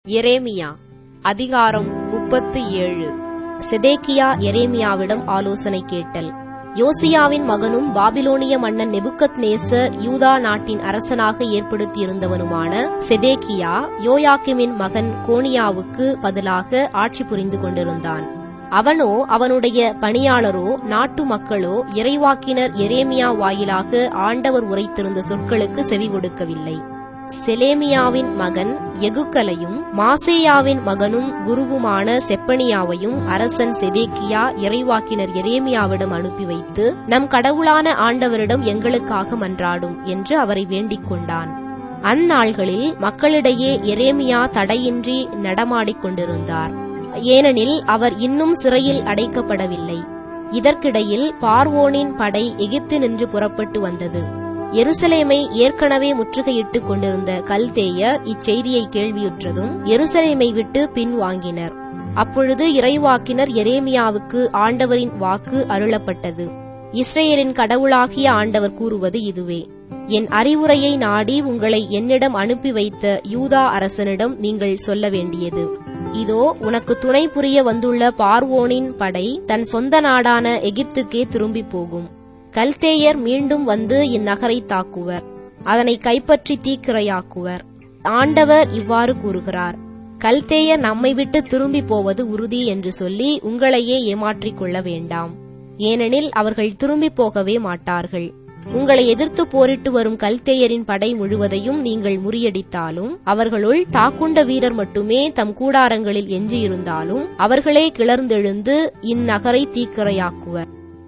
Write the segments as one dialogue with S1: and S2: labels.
S1: எரேமியா அதிகாரம் முப்பத்து ஏழு செதேக்கியா எரேமியாவிடம் ஆலோசனை கேட்டல் யோசியாவின் மகனும் பாபிலோனிய மன்னன் நெபுக்கத் நேசர் யூதா நாட்டின் அரசனாக ஏற்படுத்தியிருந்தவனுமான செதேக்கியா யோயாக்கிமின் மகன் கோனியாவுக்கு பதிலாக ஆட்சி புரிந்து கொண்டிருந்தான் அவனோ அவனுடைய பணியாளரோ நாட்டு மக்களோ இறைவாக்கினர் எரேமியா வாயிலாக ஆண்டவர் உரைத்திருந்த சொற்களுக்கு செவி கொடுக்கவில்லை செலேமியாவின் மகன் எகுக்கலையும் மாசேயாவின் மகனும் குருவுமான செப்பனியாவையும் அரசன் செதேக்கியா இறைவாக்கினர் எரேமியாவிடம் அனுப்பி வைத்து நம் கடவுளான ஆண்டவரிடம் எங்களுக்காக மன்றாடும் என்று அவரை வேண்டிக் கொண்டான் அந்நாள்களில் மக்களிடையே எரேமியா தடையின்றி நடமாடிக் கொண்டிருந்தார் ஏனெனில் அவர் இன்னும் சிறையில் அடைக்கப்படவில்லை இதற்கிடையில் பார்வோனின் படை எகிப்து நின்று புறப்பட்டு வந்தது எருசலேமை ஏற்கனவே முற்றுகையிட்டுக் கொண்டிருந்த கல்தேயர் இச்செய்தியை கேள்வியுற்றதும் எருசலேமை விட்டு பின்வாங்கினர் அப்பொழுது இறைவாக்கினர் எரேமியாவுக்கு ஆண்டவரின் வாக்கு அருளப்பட்டது இஸ்ரேலின் கடவுளாகிய ஆண்டவர் கூறுவது இதுவே என் அறிவுரையை நாடி உங்களை என்னிடம் அனுப்பி வைத்த யூதா அரசனிடம் நீங்கள் சொல்ல வேண்டியது இதோ உனக்கு துணை புரிய வந்துள்ள பார்வோனின் படை தன் சொந்த நாடான எகிப்துக்கே திரும்பி போகும் கல்தேயர் மீண்டும் வந்து இந்நகரை தாக்குவர் அதனை கைப்பற்றி தீக்கிரையாக்குவர் ஆண்டவர் இவ்வாறு கூறுகிறார் கல்தேயர் நம்மை விட்டு திரும்பி போவது உறுதி என்று சொல்லி உங்களையே ஏமாற்றிக் கொள்ள வேண்டாம் ஏனெனில் அவர்கள் திரும்பி போகவே மாட்டார்கள் உங்களை எதிர்த்து போரிட்டு வரும் கல்தேயரின் படை முழுவதையும் நீங்கள் முறியடித்தாலும் அவர்களுள் தாக்குண்ட வீரர் மட்டுமே தம் கூடாரங்களில் எஞ்சியிருந்தாலும் அவர்களே கிளர்ந்தெழுந்து இந்நகரை தீக்கிரையாக்குவர்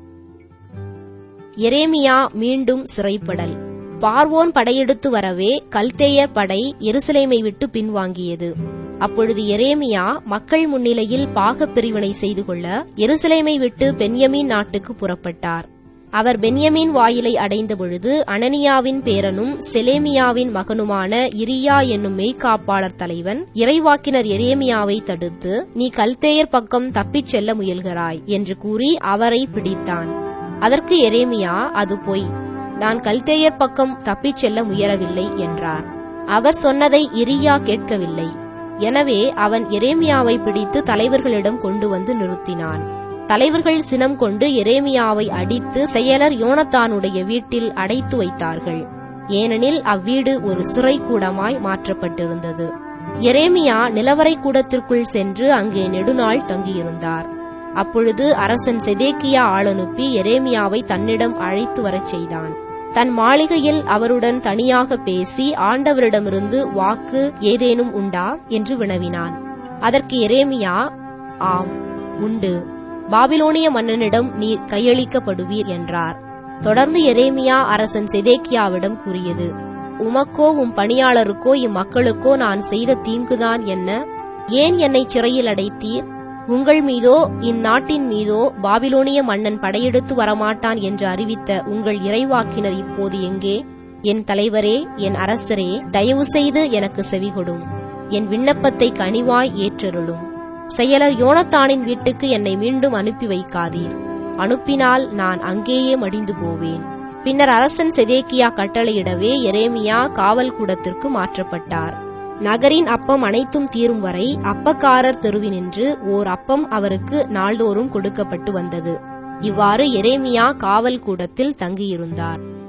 S1: எரேமியா மீண்டும் சிறைப்படல் பார்வோன் படையெடுத்து வரவே கல்தேயர் படை எருசலேமை விட்டு பின்வாங்கியது அப்பொழுது எரேமியா மக்கள் முன்னிலையில் பாகப் பிரிவினை செய்து கொள்ள எருசலேமை விட்டு பென்யமீன் நாட்டுக்கு புறப்பட்டார் அவர் பென்யமீன் வாயிலை அடைந்த பொழுது அனனியாவின் பேரனும் செலேமியாவின் மகனுமான இரியா என்னும் மெய்காப்பாளர் தலைவன் இறைவாக்கினர் எரேமியாவை தடுத்து நீ கல்தேயர் பக்கம் தப்பிச் செல்ல முயல்கிறாய் என்று கூறி அவரை பிடித்தான் அதற்கு எரேமியா அது பொய் நான் கல்தேயர் பக்கம் தப்பிச் செல்ல முயறவில்லை என்றார் அவர் சொன்னதை இரியா கேட்கவில்லை எனவே அவன் எரேமியாவை பிடித்து தலைவர்களிடம் கொண்டு வந்து நிறுத்தினான் தலைவர்கள் சினம் கொண்டு எரேமியாவை அடித்து செயலர் யோனத்தானுடைய வீட்டில் அடைத்து வைத்தார்கள் ஏனெனில் அவ்வீடு ஒரு சிறை கூடமாய் மாற்றப்பட்டிருந்தது எரேமியா நிலவரை கூடத்திற்குள் சென்று அங்கே நெடுநாள் தங்கியிருந்தார் அப்பொழுது அரசன் செதேக்கியா ஆளனுப்பி எரேமியாவை தன்னிடம் அழைத்து வரச் செய்தான் தன் மாளிகையில் அவருடன் தனியாக பேசி ஆண்டவரிடமிருந்து வாக்கு ஏதேனும் உண்டா என்று வினவினான் அதற்கு எரேமியா ஆம் உண்டு பாபிலோனிய மன்னனிடம் நீர் கையளிக்கப்படுவீர் என்றார் தொடர்ந்து எரேமியா அரசன் செதேக்கியாவிடம் கூறியது உமக்கோ உம் பணியாளருக்கோ இம்மக்களுக்கோ நான் செய்த தீங்குதான் என்ன ஏன் என்னை சிறையில் அடைத்தீர் உங்கள் மீதோ இந்நாட்டின் மீதோ பாபிலோனிய மன்னன் படையெடுத்து வரமாட்டான் என்று அறிவித்த உங்கள் இறைவாக்கினர் இப்போது எங்கே என் தலைவரே என் அரசரே தயவு செய்து எனக்கு செவிகொடும் என் விண்ணப்பத்தை கனிவாய் ஏற்றருளும் செயலர் யோனத்தானின் வீட்டுக்கு என்னை மீண்டும் அனுப்பி வைக்காதீர் அனுப்பினால் நான் அங்கேயே மடிந்து போவேன் பின்னர் அரசன் செதேக்கியா கட்டளையிடவே எரேமியா காவல் கூடத்திற்கு மாற்றப்பட்டார் நகரின் அப்பம் அனைத்தும் தீரும் வரை அப்பக்காரர் தெருவினின்று ஓர் அப்பம் அவருக்கு நாள்தோறும் கொடுக்கப்பட்டு வந்தது இவ்வாறு எரேமியா காவல் கூடத்தில் தங்கியிருந்தார்